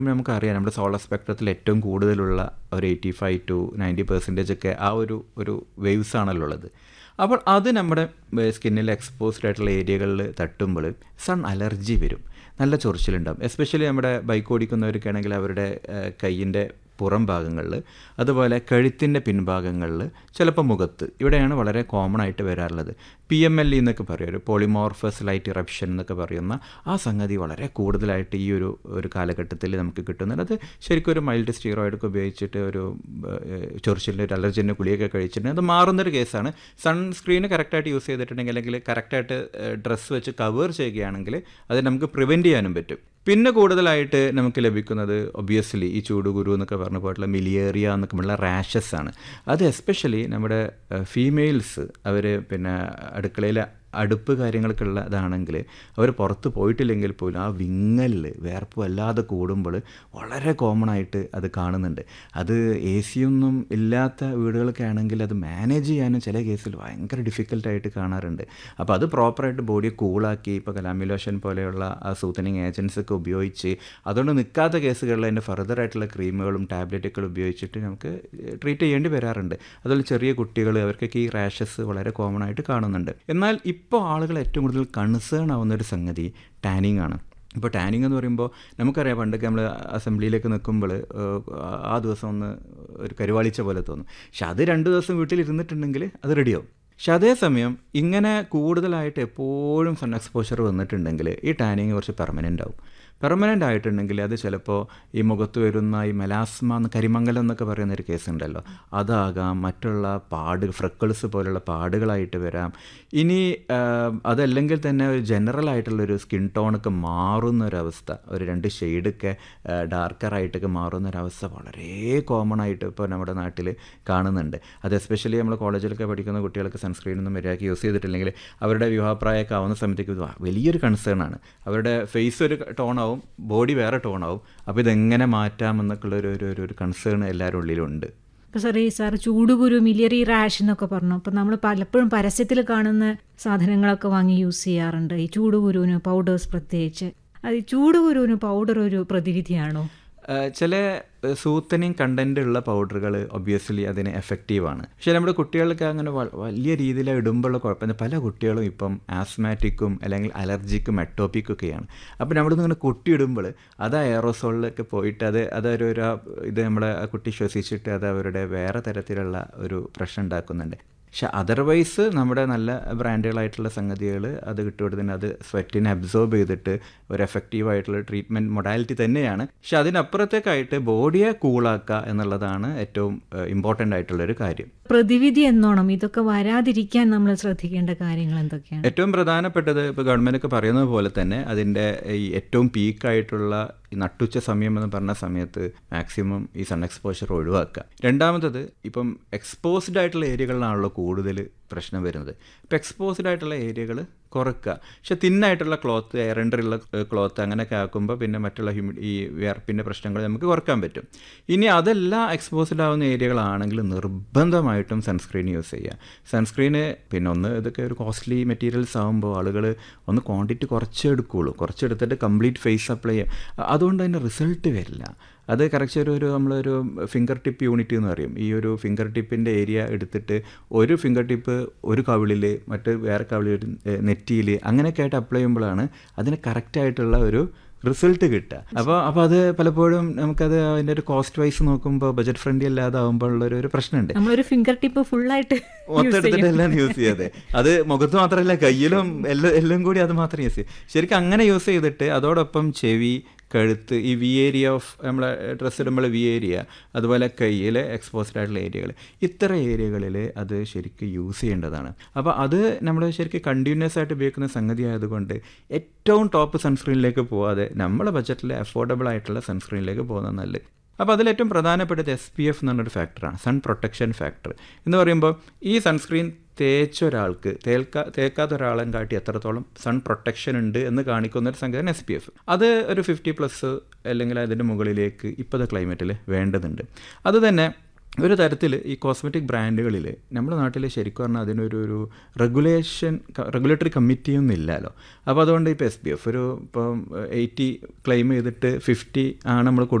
നമുക്കറിയാം നമ്മുടെ സോളർ സ്പെക്ട്രത്തിൽ ഏറ്റവും കൂടുതലുള്ള ഒരു eighty five to ninety percentage ഒക്കെ ആ ഒരു ഒരു വേവ്സ് ആണല്ലോ ഉള്ളത് അപ്പോൾ അത് നമ്മുടെ സ്കിന്നിൽ എക്സ്പോസ്ഡ് ആയിട്ടുള്ള ഏരിയകളിൽ തട്ടുമ്പോൾ സൺ അലർജി വരും നല്ല ചൊറിച്ചിലുണ്ടാവും എസ്പെഷ്യലി നമ്മുടെ ബൈക്ക് ഓടിക്കുന്നവർക്കാണെങ്കിൽ അവരുടെ കയ്യിൻ്റെ പുറം ഭാഗങ്ങളിൽ അതുപോലെ കഴുത്തിൻ്റെ പിൻഭാഗങ്ങളിൽ ചിലപ്പോൾ മുഖത്ത് ഇവിടെയാണ് വളരെ കോമൺ ആയിട്ട് വരാറുള്ളത് പി എം എൽ ഇ എന്നൊക്കെ പറയും ഒരു പോളിമോർഫസ് ലൈറ്റ് ഇറപ്ഷൻ എന്നൊക്കെ പറയുന്ന ആ സംഗതി വളരെ കൂടുതലായിട്ട് ഈ ഒരു ഒരു കാലഘട്ടത്തിൽ നമുക്ക് കിട്ടുന്നുണ്ട് അത് ശരിക്കും ഒരു മൈൽഡ് സ്റ്റീറോയിഡൊക്കെ ഉപയോഗിച്ചിട്ട് ഒരു ചൊറിച്ചിലിൻ്റെ ഒരു അലർജിൻ്റെ ഗുളിയൊക്കെ കഴിച്ചിട്ടുണ്ടെങ്കിൽ അത് മാറുന്നൊരു കേസാണ് സൺസ്ക്രീന് കറക്റ്റായിട്ട് യൂസ് ചെയ്തിട്ടുണ്ടെങ്കിൽ അല്ലെങ്കിൽ കറക്റ്റായിട്ട് ഡ്രസ്സ് വെച്ച് കവർ ചെയ്യുകയാണെങ്കിൽ അത് നമുക്ക് പ്രിവെൻറ്റ് ചെയ്യാനും പറ്റും പിന്നെ കൂടുതലായിട്ട് നമുക്ക് ലഭിക്കുന്നത് ഒബിയസ്ലി ഈ ചൂടുകുരു എന്നൊക്കെ പറഞ്ഞ പോയിട്ടുള്ള മിലിയേറിയ എന്നൊക്കെ ഉള്ള റാഷസ് ആണ് അത് എസ്പെഷ്യലി നമ്മുടെ ഫീമെയിൽസ് അവർ പിന്നെ അടുക്കളയിൽ അടുപ്പ് കാര്യങ്ങളൊക്കെ ഉള്ളതാണെങ്കിൽ അവർ പുറത്ത് പോയിട്ടില്ലെങ്കിൽ പോലും ആ വിങ്ങലിൽ വേർപ്പ് വല്ലാതെ കൂടുമ്പോൾ വളരെ കോമൺ ആയിട്ട് അത് കാണുന്നുണ്ട് അത് എ സിയൊന്നും ഇല്ലാത്ത വീടുകളൊക്കെ ആണെങ്കിൽ അത് മാനേജ് ചെയ്യാനും ചില കേസിൽ ഭയങ്കര ഡിഫിക്കൽട്ടായിട്ട് കാണാറുണ്ട് അപ്പോൾ അത് പ്രോപ്പറായിട്ട് ബോഡിയെ കൂളാക്കി ഇപ്പോൾ കലാമിലോഷൻ പോലെയുള്ള ആ സൂത്തനിങ് ഏജൻസ് ഒക്കെ ഉപയോഗിച്ച് അതുകൊണ്ട് നിൽക്കാത്ത കേസുകളിൽ അതിൻ്റെ ഫർദർ ആയിട്ടുള്ള ക്രീമുകളും ടാബ്ലറ്റുകളും ഉപയോഗിച്ചിട്ട് നമുക്ക് ട്രീറ്റ് ചെയ്യേണ്ടി വരാറുണ്ട് അതുപോലെ ചെറിയ കുട്ടികൾ അവർക്കൊക്കെ ഈ റാഷസ് വളരെ കോമൺ ആയിട്ട് കാണുന്നുണ്ട് എന്നാൽ ഇപ്പോൾ ആളുകൾ ഏറ്റവും കൂടുതൽ കൺസേൺ ആവുന്ന ഒരു സംഗതി ടാനിങ് ആണ് ഇപ്പോൾ ടാനിങ് എന്ന് പറയുമ്പോൾ നമുക്കറിയാം പണ്ടൊക്കെ നമ്മൾ അസംബ്ലിയിലേക്ക് നിൽക്കുമ്പോൾ ആ ദിവസം ഒന്ന് ഒരു കരുവാളിച്ച പോലെ തോന്നും പക്ഷെ അത് രണ്ട് ദിവസം വീട്ടിൽ ഇരുന്നിട്ടുണ്ടെങ്കിൽ അത് റെഡിയാവും പക്ഷെ അതേസമയം ഇങ്ങനെ കൂടുതലായിട്ട് എപ്പോഴും സൺ എക്സ്പോഷർ വന്നിട്ടുണ്ടെങ്കിൽ ഈ ടാനിങ് കുറച്ച് പെർമനൻ്റ് ആവും പെർമനൻ്റ് ആയിട്ടുണ്ടെങ്കിൽ അത് ചിലപ്പോൾ ഈ മുഖത്ത് വരുന്ന ഈ മെലാസ്മ എന്ന് കരിമംഗലം എന്നൊക്കെ പറയുന്ന ഒരു കേസ് ഉണ്ടല്ലോ അതാകാം മറ്റുള്ള പാട് ഫ്രക്കിൾസ് പോലുള്ള പാടുകളായിട്ട് വരാം ഇനി അതല്ലെങ്കിൽ തന്നെ ഒരു ജനറൽ ആയിട്ടുള്ളൊരു സ്കിൻ ടോണൊക്കെ മാറുന്ന ഒരവസ്ഥ ഒരു രണ്ട് ഷെയ്ഡൊക്കെ ഡാർക്കറായിട്ടൊക്കെ മാറുന്ന ഒരവസ്ഥ വളരെ കോമൺ ആയിട്ട് ഇപ്പോൾ നമ്മുടെ നാട്ടിൽ കാണുന്നുണ്ട് അത് എസ്പെഷ്യലി നമ്മൾ കോളേജിലൊക്കെ പഠിക്കുന്ന കുട്ടികൾക്ക് സൺസ്ക്രീനൊന്നും മര്യാദയ്ക്ക് യൂസ് ചെയ്തിട്ടില്ലെങ്കിൽ അവരുടെ വിവാഹപ്രായമൊക്കെ ആവുന്ന സമയത്തേക്ക് ഇത് വലിയൊരു കൺസേൺ ആണ് അവരുടെ ഫേസ് ഒരു ടോണാവും ബോഡി വേറെ ടോണാവും അപ്പോൾ ഇതെങ്ങനെ മാറ്റാമെന്നൊക്കെ ഉള്ള ഒരു ഒരു ഒരു കൺസേൺ എല്ലാവരുടെ ഉള്ളിലുണ്ട് ഇപ്പോൾ സാർ ഈ സാർ ചൂടുകുരു മിലിയറി റാഷ് എന്നൊക്കെ പറഞ്ഞു അപ്പോൾ നമ്മൾ പലപ്പോഴും പരസ്യത്തിൽ കാണുന്ന സാധനങ്ങളൊക്കെ വാങ്ങി യൂസ് ചെയ്യാറുണ്ട് ഈ ചൂടുകുരുവിന് പൗഡേഴ്സ് പ്രത്യേകിച്ച് അത് ഈ ചൂടുകുരുവിന് പൗഡർ ഒരു പ്രതിവിധിയാണോ ചില സൂത്തനിങ് കണ്ടന്റ് ഉള്ള പൗഡറുകൾ ഒബ്വിയസ്ലി അതിന് എഫക്റ്റീവാണ് പക്ഷേ നമ്മുടെ കുട്ടികൾക്ക് അങ്ങനെ വലിയ രീതിയിൽ ഇടുമ്പോഴുള്ള കുഴപ്പമില്ല പല കുട്ടികളും ഇപ്പം ആസ്മാറ്റിക്കും അല്ലെങ്കിൽ അലർജിക്കും എട്ടോപ്പിക്കും ഒക്കെയാണ് അപ്പോൾ നമ്മുടെ ഇങ്ങനെ കുട്ടി ഇടുമ്പോൾ അത് എയറോസോളിലൊക്കെ പോയിട്ട് അത് അതൊരു ഒരു ഇത് നമ്മളെ കുട്ടി ശ്വസിച്ചിട്ട് അത് അവരുടെ വേറെ തരത്തിലുള്ള ഒരു പ്രശ്നം ഉണ്ടാക്കുന്നുണ്ട് പക്ഷെ അതർവൈസ് നമ്മുടെ നല്ല ബ്രാൻഡുകളായിട്ടുള്ള സംഗതികൾ അത് കിട്ടുകൊടുത്തിന് അത് സ്വെറ്റിനെ അബ്സോർബ് ചെയ്തിട്ട് ഒരു എഫക്റ്റീവ് ആയിട്ടുള്ള ട്രീറ്റ്മെൻറ്റ് മൊഡാലിറ്റി തന്നെയാണ് പക്ഷെ അതിനപ്പുറത്തേക്കായിട്ട് ബോഡിയെ കൂളാക്കുക എന്നുള്ളതാണ് ഏറ്റവും ഇമ്പോർട്ടൻ്റ് ആയിട്ടുള്ളൊരു കാര്യം പ്രതിവിധി എന്നോണം ഇതൊക്കെ വരാതിരിക്കാൻ നമ്മൾ ശ്രദ്ധിക്കേണ്ട കാര്യങ്ങൾ എന്തൊക്കെയാണ് ഏറ്റവും പ്രധാനപ്പെട്ടത് ഇപ്പോൾ ഗവൺമെൻറ് ഒക്കെ പറയുന്നത് പോലെ തന്നെ അതിൻ്റെ ഈ ഏറ്റവും പീക്കായിട്ടുള്ള ഈ നട്ടുച്ച സമയം എന്ന് പറഞ്ഞ സമയത്ത് മാക്സിമം ഈ സൺ എക്സ്പോഷർ ഒഴിവാക്കുക രണ്ടാമത്തത് ഇപ്പം എക്സ്പോസ്ഡ് ആയിട്ടുള്ള ഏരിയകളിലാണല്ലോ കൂടുതൽ പ്രശ്നം വരുന്നത് ഇപ്പം എക്സ്പോസ്ഡ് ആയിട്ടുള്ള ഏരിയകൾ കുറക്കുക പക്ഷെ തിന്നായിട്ടുള്ള ക്ലോത്ത് എയറണ്ടറുള്ള ക്ലോത്ത് അങ്ങനെയൊക്കെ ആക്കുമ്പോൾ പിന്നെ മറ്റുള്ള ഹ്യൂമിഡ് ഈ വിയർപ്പിൻ്റെ പ്രശ്നങ്ങൾ നമുക്ക് കുറക്കാൻ പറ്റും ഇനി അതെല്ലാം എക്സ്പോസ്ഡ് ആവുന്ന ഏരിയകളാണെങ്കിൽ നിർബന്ധമായിട്ടും സൺസ്ക്രീൻ യൂസ് ചെയ്യുക സൺസ്ക്രീന് പിന്നെ ഒന്ന് ഇതൊക്കെ ഒരു കോസ്റ്റ്ലി മെറ്റീരിയൽസ് ആകുമ്പോൾ ആളുകൾ ഒന്ന് ക്വാണ്ടിറ്റി കുറച്ചേ എടുക്കുകയുള്ളൂ കുറച്ചെടുത്തിട്ട് കംപ്ലീറ്റ് ഫേസ് അപ്ലൈ ചെയ്യുക അതുകൊണ്ട് അതിൻ്റെ റിസൾട്ട് വരില്ല അത് കറക്റ്റ് ഒരു ഒരു നമ്മളൊരു ഫിംഗർ ടിപ്പ് യൂണിറ്റ് എന്ന് പറയും ഈ ഒരു ഫിംഗർ ടിപ്പിൻ്റെ ഏരിയ എടുത്തിട്ട് ഒരു ഫിംഗർ ടിപ്പ് ഒരു കവിളിൽ മറ്റ് വേറെ കവിളിൽ നെറ്റിയിൽ അങ്ങനെയൊക്കെ ആയിട്ട് അപ്ലൈ ചെയ്യുമ്പോഴാണ് അതിന് കറക്റ്റായിട്ടുള്ള ഒരു റിസൾട്ട് കിട്ടുക അപ്പോൾ അപ്പോൾ അത് പലപ്പോഴും നമുക്കത് അതിൻ്റെ ഒരു കോസ്റ്റ് വൈസ് നോക്കുമ്പോൾ ബജറ്റ് ഫ്രണ്ട്ലി അല്ലാതെ ആകുമ്പോൾ ഉള്ള ഒരു പ്രശ്നമുണ്ട് നമ്മളൊരു ഫിംഗർ ടിപ്പ് ഫുള്ളായിട്ട് മൊത്തം എടുത്തിട്ട് എല്ലാം യൂസ് ചെയ്യാതെ അത് മുഖത്ത് മാത്രമല്ല കയ്യിലും എല്ലാം എല്ലാം കൂടി അത് മാത്രം യൂസ് ചെയ്യും ശരിക്കും അങ്ങനെ യൂസ് ചെയ്തിട്ട് അതോടൊപ്പം ചെവി കഴുത്ത് ഈ വി ഏരിയ ഓഫ് നമ്മളെ ഡ്രസ്സ് ഇടുമ്പോൾ വി ഏരിയ അതുപോലെ കയ്യിൽ എക്സ്പോസ്ഡ് ആയിട്ടുള്ള ഏരിയകൾ ഇത്ര ഏരിയകളിൽ അത് ശരിക്കും യൂസ് ചെയ്യേണ്ടതാണ് അപ്പോൾ അത് നമ്മൾ ശരിക്കും കണ്ടിന്യൂസ് ആയിട്ട് ഉപയോഗിക്കുന്ന സംഗതി ആയതുകൊണ്ട് ഏറ്റവും ടോപ്പ് സൺസ്ക്രീനിലേക്ക് പോവാതെ നമ്മളെ ബജറ്റിൽ അഫോർഡബിൾ ആയിട്ടുള്ള സൺസ്ക്രീനിലേക്ക് പോകുന്നത് നല്ലത് അപ്പോൾ അതിലേറ്റവും പ്രധാനപ്പെട്ടത് എസ് പി എഫ് എന്ന് പറഞ്ഞൊരു ഫാക്ടറാണ് സൺ പ്രൊട്ടക്ഷൻ ഫാക്ടർ എന്ന് പറയുമ്പോൾ ഈ സൺസ്ക്രീൻ തേച്ച ഒരാൾക്ക് തേൽക്കാ തേക്കാത്ത ഒരാളെ കാട്ടി എത്രത്തോളം സൺ പ്രൊട്ടക്ഷൻ ഉണ്ട് എന്ന് കാണിക്കുന്ന ഒരു സംഗതിയാണ് എസ് പി എഫ് അത് ഒരു ഫിഫ്റ്റി പ്ലസ് അല്ലെങ്കിൽ അതിൻ്റെ മുകളിലേക്ക് ഇപ്പോഴത്തെ ക്ലൈമറ്റിൽ വേണ്ടതുണ്ട് അത് തന്നെ ഒരു തരത്തിൽ ഈ കോസ്മെറ്റിക് ബ്രാൻഡുകളിൽ നമ്മുടെ നാട്ടിൽ ശരിക്കും പറഞ്ഞാൽ അതിനൊരു ഒരു റെഗുലേഷൻ റെഗുലേറ്ററി കമ്മിറ്റിയൊന്നും ഇല്ലല്ലോ അപ്പോൾ അതുകൊണ്ട് ഇപ്പോൾ എസ് ബി എഫ് ഒരു ഇപ്പം എയ്റ്റി ക്ലെയിം ചെയ്തിട്ട് ഫിഫ്റ്റി ആണ് നമ്മൾ